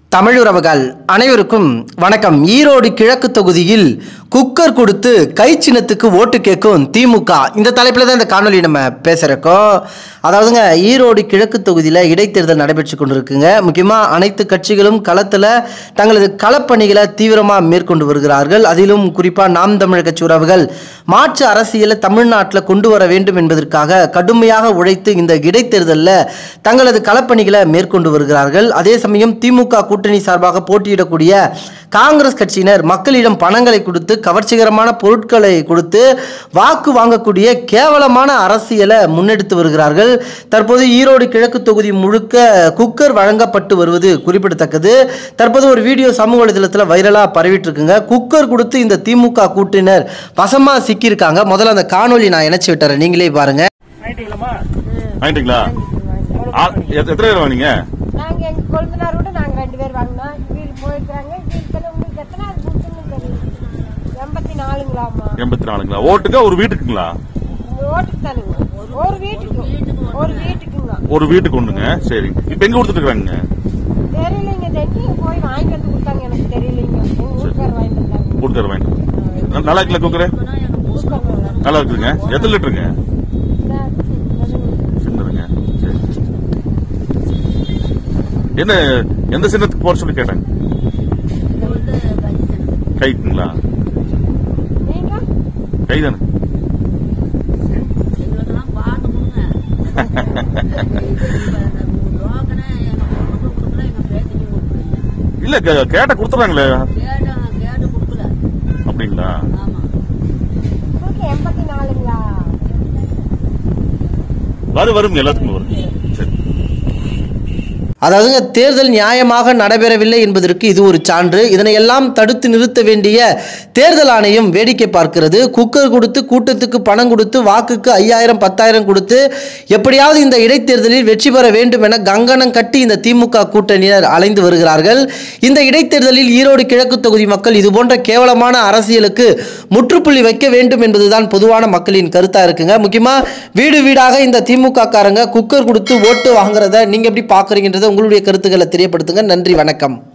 தமிழுறவுகள் அனைவருக்கும் வணக்கம் ஈரோடு கிழக்கு தொகுதியில் குக்கர் கொடுத்து கை சின்னத்துக்கு ஓட்டு கேட்கும் திமுக இந்த தலைப்பில் தான் இந்த காணொலி நம்ம பேசுகிறக்கோம் அதாவதுங்க ஈரோடு கிழக்கு தொகுதியில் இடைத்தேர்தல் நடைபெற்று கொண்டிருக்குங்க முக்கியமாக அனைத்து கட்சிகளும் களத்தில் தங்களது களப்பணிகளை தீவிரமாக மேற்கொண்டு வருகிறார்கள் அதிலும் குறிப்பாக நாம் தமிழ் கட்சி உறவுகள் மாற்று அரசியலை தமிழ்நாட்டில் கொண்டு வர வேண்டும் என்பதற்காக கடுமையாக உழைத்து இந்த இடைத்தேர்தலில் தங்களது களப்பணிகளை மேற்கொண்டு வருகிறார்கள் அதே சமயம் திமுக கூட்டணி சார்பாக போட்டியிடக்கூடிய காங்கிரஸ் கட்சியினர் மக்களிடம் பணங்களை கொடுத்து கவர்ச்சிகரமான பொருட்களை கொடுத்து வாக்கு வாங்கக்கூடிய கேவலமான அரசியலை முன்னெடுத்து வருகிறார்கள் தற்போது ஈரோடு கிழக்கு தொகுதி முழுக்க குக்கர் வழங்கப்பட்டு வருவது குறிப்பிடத்தக்கது தற்போது ஒரு வீடியோ சமூக வலைதளத்தில் வைரலாக பரவிட்டு இருக்குங்க குக்கர் கொடுத்து இந்த திமுக கூட்டினர் வசமா சிக்கியிருக்காங்க முதல்ல அந்த காணொலி நான் இணைச்சு விட்டுறேன் நீங்களே பாருங்க ஆயிட்டீங்களாம்மா வாங்கிட்டீங்களா ஆ, எத்த- எத்தனை பேர் வாங்கினீங்க நாங்க எங்க கொழுந்தனாரோட நாங்க ரெண்டு பேர் வாங்கினோம் வீடு போயிருக்காங்க வீட்டுல உங்களுக்கு எத்தனை அது கொடுத்துன்னு தெரியும் எண்பத்தி நாலுங்களாமா எண்பத்தி நாலுங்களா ஓட்டுக்கா ஒரு வீட்டுக்குங்களா ஓட்டுக்கு தானுங்க ஒரு வீட்டுக்கு ஒரு வீட்டுக்குங்க ஒரு வீட்டுக்கு ஒண்ணுங்க சரி இப்ப எங்க கொடுத்துட்டு இருக்காங்க தெரியலைங்க தெரிஞ்சு போய் வாங்கிட்டு வந்து கொடுத்தாங்க எனக்கு தெரியலைங்க எங்க வீட்டுக்காரர் வாங்கிட்டு வந்தாங்க கொடுக்கற வாங்கிட்டு நல்லா இருக்குல்ல குக்கரு வீட்டுக்காரர் நல்லா இருக்குதுங்க எத்தனை லிட்டருங்க இந்த- சின்னதுங்க சரி என்ன எந்த சின்னத்துக்கு போற சொல்லி கேட்டாங்க கைக்குங்களா நீங்க கை தானே எங்களுக்கெல்லாம் பாட்டு கொடுங்க லோக்கனே எங்க பொண்ணுக்கும் கொடுக்கல எங்க பேத்திக்கும் கொடுக்கல இல்ல கே- கேட்ட கொடுத்துறாங்களே கேட்டு கேட்டு கொடுக்கல அப்படிங்களா ஆமா உங்களுக்கு எண்பத்தி நாலுங்களா வரும் வரும் எல்லாத்துக்கும் வரும் சரி அதாவதுங்க தேர்தல் நியாயமாக நடைபெறவில்லை என்பதற்கு இது ஒரு சான்று இதனை எல்லாம் தடுத்து நிறுத்த வேண்டிய தேர்தல் ஆணையம் வேடிக்கை பார்க்கிறது குக்கர் கொடுத்து கூட்டத்துக்கு பணம் கொடுத்து வாக்குக்கு ஐயாயிரம் பத்தாயிரம் கொடுத்து எப்படியாவது இந்த இடைத்தேர்தலில் வெற்றி பெற வேண்டும் என கங்கணம் கட்டி இந்த திமுக கூட்டணியினர் அலைந்து வருகிறார்கள் இந்த இடைத்தேர்தலில் ஈரோடு கிழக்கு தொகுதி மக்கள் இது போன்ற கேவலமான அரசியலுக்கு முற்றுப்புள்ளி வைக்க வேண்டும் என்பதுதான் பொதுவான மக்களின் கருத்தா இருக்குங்க முக்கியமா வீடு வீடாக இந்த திமுக காரங்க குக்கர் கொடுத்து ஓட்டு வாங்குறத நீங்க எப்படி பாக்குறீங்கன்றத உங்களுடைய கருத்துக்களை தெரியப்படுத்துங்க நன்றி வணக்கம்